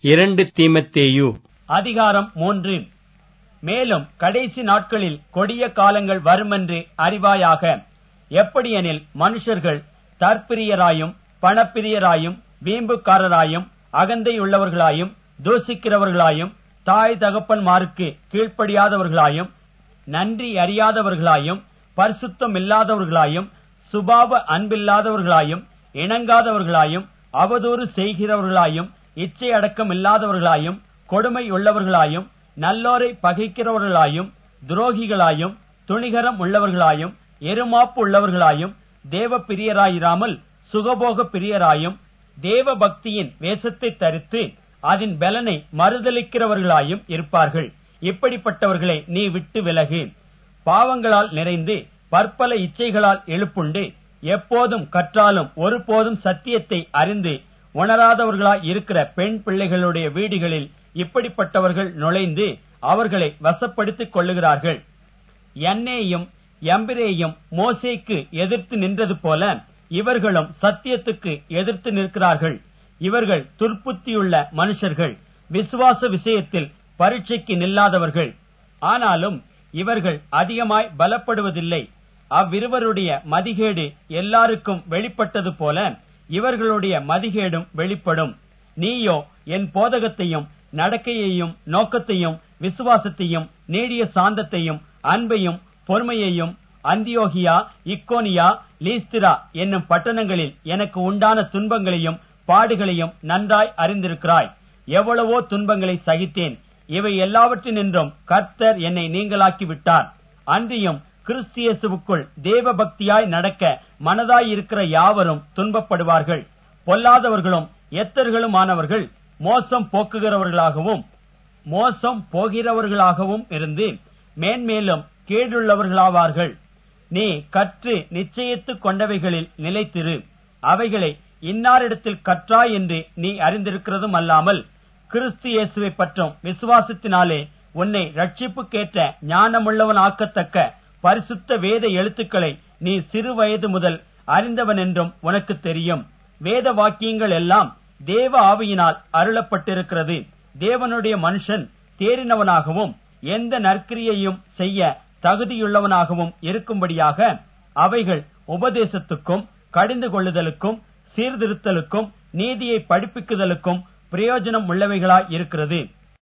இரண்டு தீமத்தேயு அதிகாரம் மூன்று மேலும் கடைசி நாட்களில் கொடிய காலங்கள் வருமென்று அறிவாயாக எப்படியெனில் மனுஷர்கள் தற்பிரியராயும் பணப்பிரியராயும் வீம்புக்காரராயும் அகந்தையுள்ளவர்களாயும் தூசிக்கிறவர்களாயும் தாய் தகப்பன்மாருக்கு கீழ்ப்படியாதவர்களாயும் நன்றி அறியாதவர்களாயும் பரிசுத்தம் இல்லாதவர்களாயும் சுபாவ அன்பில்லாதவர்களாயும் இணங்காதவர்களாயும் அவதூறு செய்கிறவர்களாயும் இச்சை அடக்கம் இல்லாதவர்களாயும் கொடுமை உள்ளவர்களாயும் நல்லோரை பகைக்கிறவர்களாயும் துரோகிகளாயும் துணிகரம் உள்ளவர்களாயும் எருமாப்பு உள்ளவர்களாயும் தேவ பிரியராயிராமல் சுகபோக பிரியராயும் தேவ பக்தியின் வேஷத்தை தரித்து அதன் பலனை மறுதலிக்கிறவர்களாயும் இருப்பார்கள் இப்படிப்பட்டவர்களை நீ விட்டு விலகு பாவங்களால் நிறைந்து பற்பல இச்சைகளால் எழுப்புண்டு எப்போதும் கற்றாலும் ஒருபோதும் சத்தியத்தை அறிந்து உணராதவர்களாய் இருக்கிற பெண் பிள்ளைகளுடைய வீடுகளில் இப்படிப்பட்டவர்கள் நுழைந்து அவர்களை வசப்படுத்திக் கொள்ளுகிறார்கள் எண்ணேயும் எம்பிரேயும் மோசேக்கு எதிர்த்து நின்றது போல இவர்களும் சத்தியத்துக்கு எதிர்த்து நிற்கிறார்கள் இவர்கள் துர்ப்புத்தியுள்ள மனுஷர்கள் விசுவாச விஷயத்தில் பரீட்சைக்கு நில்லாதவர்கள் ஆனாலும் இவர்கள் அதிகமாய் பலப்படுவதில்லை அவ்விருவருடைய மதிகேடு எல்லாருக்கும் வெளிப்பட்டது போல இவர்களுடைய மதிகேடும் வெளிப்படும் நீயோ என் போதகத்தையும் நடக்கையையும் நோக்கத்தையும் விசுவாசத்தையும் நீடிய சாந்தத்தையும் அன்பையும் பொறுமையையும் அந்தியோகியா இக்கோனியா லீஸ்திரா என்னும் பட்டணங்களில் எனக்கு உண்டான துன்பங்களையும் பாடுகளையும் நன்றாய் அறிந்திருக்கிறாய் எவ்வளவோ துன்பங்களை சகித்தேன் இவை எல்லாவற்றினின்றும் கர்த்தர் என்னை நீங்களாக்கி விட்டார் அன்றியும் கிறிஸ்தியேசுவுக்குள் தேவ பக்தியாய் நடக்க மனதாய் இருக்கிற யாவரும் துன்பப்படுவார்கள் பொல்லாதவர்களும் எத்தர்களுமானவர்கள் மோசம் போக்குகிறவர்களாகவும் மோசம் போகிறவர்களாகவும் இருந்து மேன்மேலும் கீழுள்ளவர்களாவார்கள் நீ கற்று நிச்சயித்துக் கொண்டவைகளில் நிலைத்திரு அவைகளை இன்னாரிடத்தில் கற்றாய் என்று நீ அறிந்திருக்கிறதும் அல்லாமல் கிறிஸ்து இயேசுவை பற்றும் விசுவாசத்தினாலே உன்னை ரட்சிப்புக்கேற்ற ஞானமுள்ளவன் ஆக்கத்தக்க பரிசுத்த வேத எழுத்துக்களை நீ சிறு வயது முதல் அறிந்தவன் என்றும் உனக்கு தெரியும் வேத வாக்கியங்கள் எல்லாம் தேவ ஆவியினால் அருளப்பட்டிருக்கிறது தேவனுடைய மனுஷன் தேறினவனாகவும் எந்த நற்கிரியையும் செய்ய தகுதியுள்ளவனாகவும் இருக்கும்படியாக அவைகள் உபதேசத்துக்கும் கடிந்து கொள்ளுதலுக்கும் சீர்திருத்தலுக்கும் நீதியை படிப்பிக்குதலுக்கும் பிரயோஜனம் உள்ளவைகளாய் இருக்கிறது